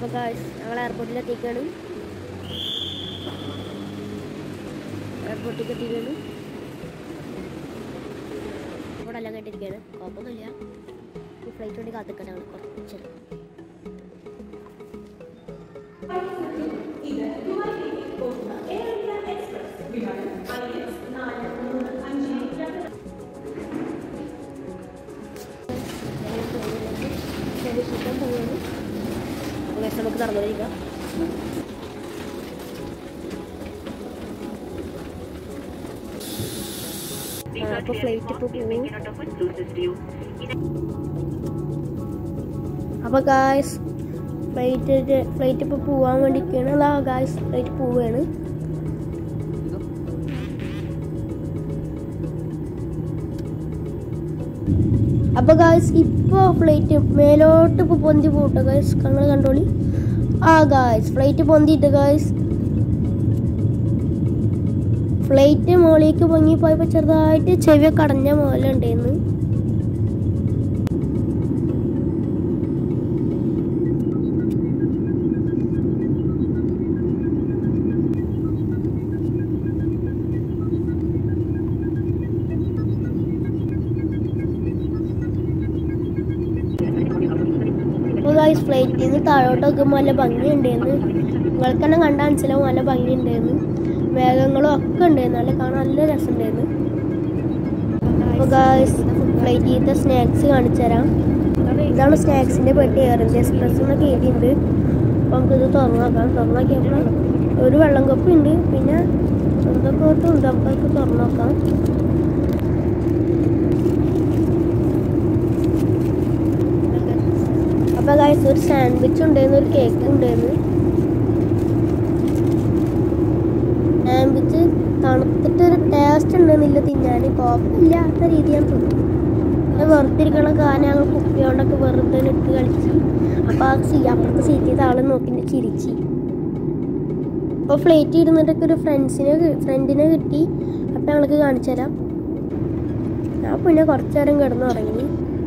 അപ്പോൾ ഗായ്സ് ഞങ്ങൾ എയർപോർട്ടിൽ എത്തിക്കാണ് എയർപോർട്ടിലേക്ക് എത്തിക്കാണ് ഇവിടെ എല്ലാം കേട്ടിരിക്കുകയാണ് കുഴപ്പമൊന്നുമില്ല ഈ ഫ്ലൈറ്റ് വേണ്ടി കാത്തിക്കട്ടെ ഞങ്ങൾ കുറച്ച് നമുക്ക് നടന്നുകൊണ്ടിരിക്കാം അപ്പോൾ ഫ്ലൈറ്റ് ഇപ്പോൾ പോകും അപ്പോൾ ഗായ്സ് ഫ്ലൈറ്റ് ഫ്ലൈറ്റ് ഇപ്പോൾ പോവാൻ വേണ്ടിയിരിക്കുകയാണ് അതാ ഗായ്സ് ഫ്ലൈറ്റ് പോവുകയാണ് അപ്പോൾ ഗായ്സ് ഇപ്പോൾ ഫ്ലൈറ്റ് മേലോട്ട് ഇപ്പോൾ പൊന്തി പോട്ടോ ഗായ്സ് നിങ്ങൾ കണ്ടോളി ആ ഗായ്സ് ഫ്ലൈറ്റ് പൊന്തിയിട്ട് ഗായ്സ് ഫ്ലൈറ്റ് മുകളിലേക്ക് പൊങ്ങി പോയപ്പോൾ ചെറുതായിട്ട് ചെവി കടഞ്ഞ പോലെ ഉണ്ടായിരുന്നു അപ്പോൾ ഗായ്സ് ഫ്ലൈറ്റിൽ നിന്ന് താഴോട്ട് നോക്കുമ്പോൾ നല്ല ഭംഗിയുണ്ടായിരുന്നു നിങ്ങൾക്ക് തന്നെ കണ്ടാൽ മനസ്സിലാവും നല്ല ഭംഗിയുണ്ടായിരുന്നു മേഘങ്ങളും ഒക്കെ ഉണ്ടായിരുന്നു നല്ല കാണാൻ നല്ല രസമുണ്ടായിരുന്നു അപ്പോൾ ഗായ്സ് ഫ്ലൈറ്റിലത്തെ സ്നാക്സ് കാണിച്ചു തരാം ഇതാണ് സ്നാക്സിൻ്റെ പെട്ടി എയർ ഇന്ത്യ എക്സ്പ്രസ് എന്നൊക്കെ എഴുതിയിട്ടുണ്ട് അപ്പോൾ നമുക്കിത് തുറന്നു നോക്കാം തുറന്നു നോക്കിയപ്പോൾ ഒരു വെള്ളം കപ്പ് ഉണ്ട് പിന്നെ എന്തൊക്കെ ഉണ്ട് നമുക്കത് തുറന്നു നോക്കാം അപ്പോൾ ഗായ്സ് ഒരു സാൻഡ്വിച്ച് ഉണ്ടായിരുന്നു ഒരു കേക്ക് ഉണ്ടായിരുന്നു സാൻഡ്വിച്ച് തണുത്തിട്ട് ഒരു ടേസ്റ്റ് ഉണ്ടെന്നില്ല തിന്നാൻ കുഴപ്പമില്ലാത്ത രീതിയാണ് തിന്നു പിന്നെ വെറുതിരിക്കണ കാര്യം ഞങ്ങൾ കുപ്പിയോണ്ടൊക്കെ വെറുതെ ഇട്ട് കളിച്ച് അപ്പോൾ ആ സീ അപ്പുറത്തെ സീറ്റിൽ ആൾ നോക്കിയിട്ട് ചിരിച്ച് അപ്പോൾ ഫ്ലൈറ്റ് ഇരുന്നിട്ടൊക്കെ ഒരു ഫ്രണ്ട്സിനെ ഫ്രണ്ടിനെ കിട്ടി അപ്പോൾ ഞങ്ങൾക്ക് കാണിച്ചു തരാം ഞാൻ പിന്നെ കുറച്ചു നേരം കിടന്ന് ഉറങ്ങി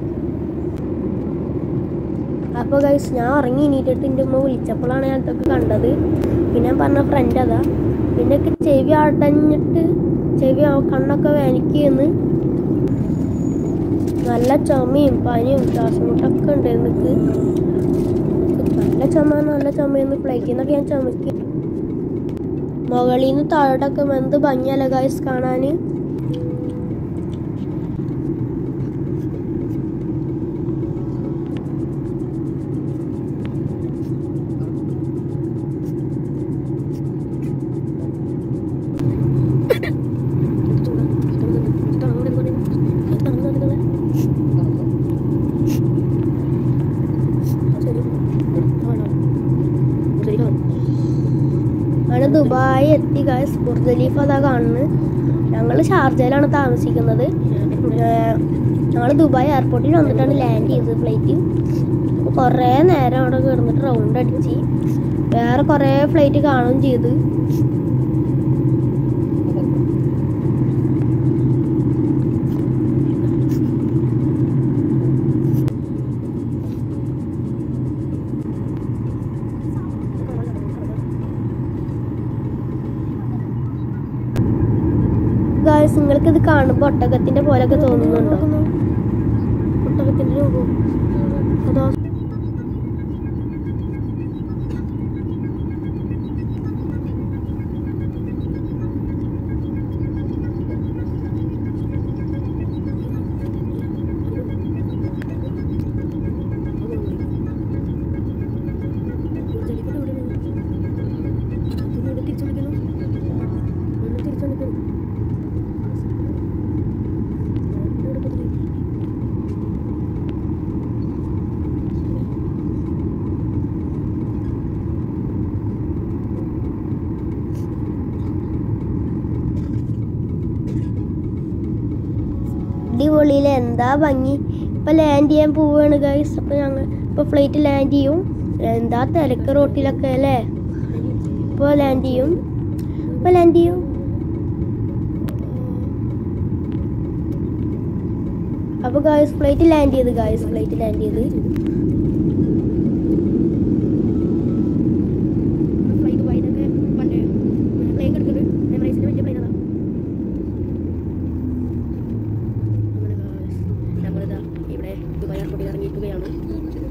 അപ്പോൾ ഗൈസ് ഞാൻ ഉറങ്ങി എണീറ്റിട്ട് എൻ്റെ ഉമ്മ വിളിച്ചപ്പോഴാണ് ഞാൻ ഇതൊക്കെ കണ്ടത് പിന്നെ ഞാൻ പറഞ്ഞ ഫ്രണ്ട് അതാ പിന്നെ ഒക്കെ ചെവി അടഞ്ഞിട്ട് ചെവി ആ- കണ്ണൊക്കെ വേനിക്കുന്നു നല്ല ചുമയും പനിയും ശ്വാസമുട്ടൊക്കെ ഉണ്ടായിരുന്നു എനിക്ക് നല്ല ചുമ നല്ല ചുമയെന്ന് ഫ്ലൈറ്റിൽ നിന്നൊക്കെ ഞാൻ ചുമക്കി മുകളിൽ നിന്ന് താഴോട്ടൊക്കെ എന്ത് ഭംഗിയല്ല ഗൈസ് കാണാൻ അങ്ങനെ ദുബായ് എത്തി ഗൈസ് ബുർജ് ഖലീഫ അതാ കാണുന്നത് ഞങ്ങൾ ഷാർജയിലാണ് താമസിക്കുന്നത് ഞങ്ങൾ ദുബായ് എയർപോർട്ടിൽ വന്നിട്ടാണ് ലാൻഡ് ചെയ്തത് ഫ്ലൈറ്റ് കുറേ നേരം അവിടെ കിടന്നിട്ട് റൗണ്ട് അടിച്ച് വേറെ കുറേ ഫ്ലൈറ്റ് കാണുകയും ചെയ്തു ഗായ്സ് നിങ്ങൾക്ക് ഇത് കാണുമ്പോൾ ഒട്ടകത്തിന്റെ പോലൊക്കെ തോന്നുന്നുണ്ടോ ഒട്ടകത്തിന്റെ രൂപം അതാ അടിപൊളിയിൽ എന്താ ഭംഗി ഇപ്പൊ ലാൻഡ് ചെയ്യാൻ പോവാണ് ഗൈസ് അപ്പൊ ഞങ്ങൾ ഇപ്പൊ ഫ്ലൈറ്റ് ലാൻഡ് ചെയ്യും എന്താ തിരക്ക് റോട്ടിലൊക്കെ അല്ലേ ഇപ്പൊ ലാൻഡ് ചെയ്യും ഇപ്പൊ ലാൻഡ് ചെയ്യും അപ്പൊ ഗായ്സ് ഫ്ലൈറ്റ് ലാൻഡ് ചെയ്ത് ഗായ്സ് ഫ്ലൈറ്റ് ലാൻഡ് ചെയ്ത്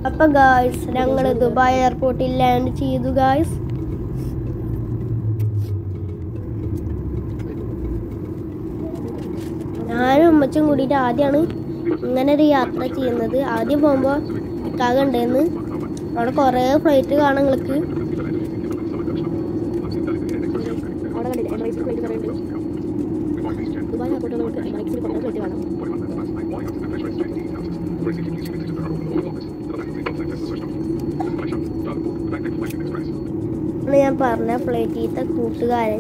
അപ്പൊ ഗായ്സ് ഞങ്ങൾ ദുബായ് എയർപോർട്ടിൽ ലാൻഡ് ചെയ്തു ഗായ്സ് ഞാനും അമ്മച്ചും കൂടിയിട്ട് ആദ്യമാണ് ഇങ്ങനെ ഒരു യാത്ര ചെയ്യുന്നത് ആദ്യം പോകുമ്പോൾ ഇക്കാക ഉണ്ടായിരുന്നു അവിടെ കുറേ ഫ്ലൈറ്റ് കാണാം നിങ്ങൾക്ക് അവിടെ കണ്ടില്ലേ എമറേറ്റ്സ് ഫ്ലൈറ്റ് കുറേ ഉണ്ട് ദുബായ് എയർപോർട്ടിൽ നമുക്ക് എമറേറ്റ്സിൽ കുറേ ഫ്ലൈറ്റ് കാണാം ആണ് ഞാൻ പറഞ്ഞ ഫ്ലൈറ്റിലത്തെ കൂട്ടുകാരൻ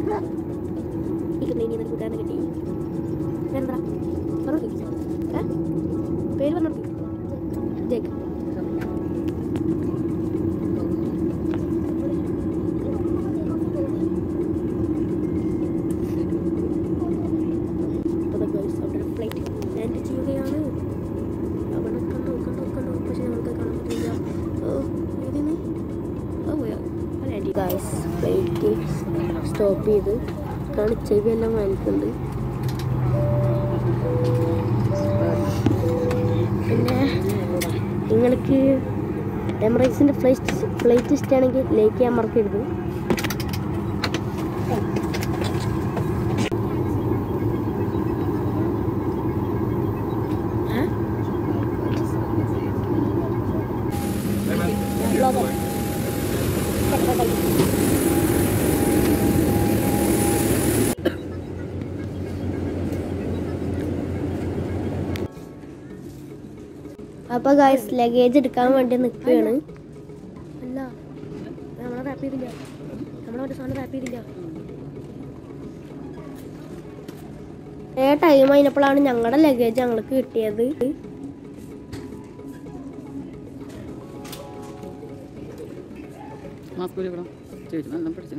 ഈ കിട്ടി ഇനി കൂട്ടുകാരനെ കിട്ടി എന്താ പറഞ്ഞു പേര് പറഞ്ഞു ജേക്ക് ഫ്ലൈറ്റ് ലാൻഡ് ചെയ്യുകയാണ് അവിടെ കണ്ടോ കണ്ടോ കണ്ടോ പക്ഷെ നമുക്ക് കാണാൻ പറ്റില്ല ഓ ഇതിന് ഓ പോയാ ലാൻഡ് ഗായ്സ് ഫ്ലൈറ്റ് സ്റ്റോപ്പ് ചെയ്ത് കാരണം ചെവിയെല്ലാം വാങ്ങിക്കുന്നുണ്ട് പിന്നെ നിങ്ങൾക്ക് എമറേറ്റ്സിൻ്റെ ഫ്ലൈറ്റ് ഫ്ലൈറ്റ് ഇഷ്ടമാണെങ്കിൽ ലൈക്ക് ചെയ്യാൻ മറക്കരുത് അപ്പോൾ ഗായ്സ് ലഗേജ് എടുക്കാൻ വേണ്ടി നിൽക്കുകയാണ് അല്ല നമ്മളെ റാപ്പ് ചെയ്തില്ല നമ്മളെ മറ്റേ സാധനം റാപ്പ് ചെയ്തില്ല ഏ ടൈം കഴിഞ്ഞപ്പോഴാണ് ഞങ്ങളുടെ ലഗേജ് ഞങ്ങൾക്ക് കിട്ടിയത് മാസ്ക് ഇവിടെ ചോദിച്ചു നല്ല പഠിച്ചു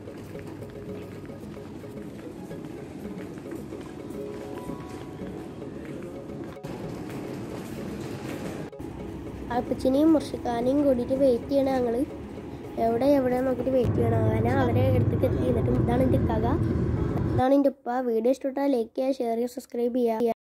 അപ്പച്ചിനെയും മുർഷിക്കാനെയും കൂടിയിട്ട് വെയിറ്റ് ചെയ്യണം ഞങ്ങൾ എവിടെ എവിടെ നോക്കിയിട്ട് വെയിറ്റ് ചെയ്യണം അങ്ങനെ അവരെ അടുത്തേക്ക് എത്തി എന്നിട്ടും ഇതാണ് എൻ്റെ കഥ ഇതാണ് എൻ്റെ ഉപ്പ വീഡിയോ ഇഷ്ടപ്പെട്ടാൽ ലൈക്ക് ചെയ്യുക ഷെയർ ചെയ്യുക സബ്സ്ക്രൈബ് ചെയ്യുക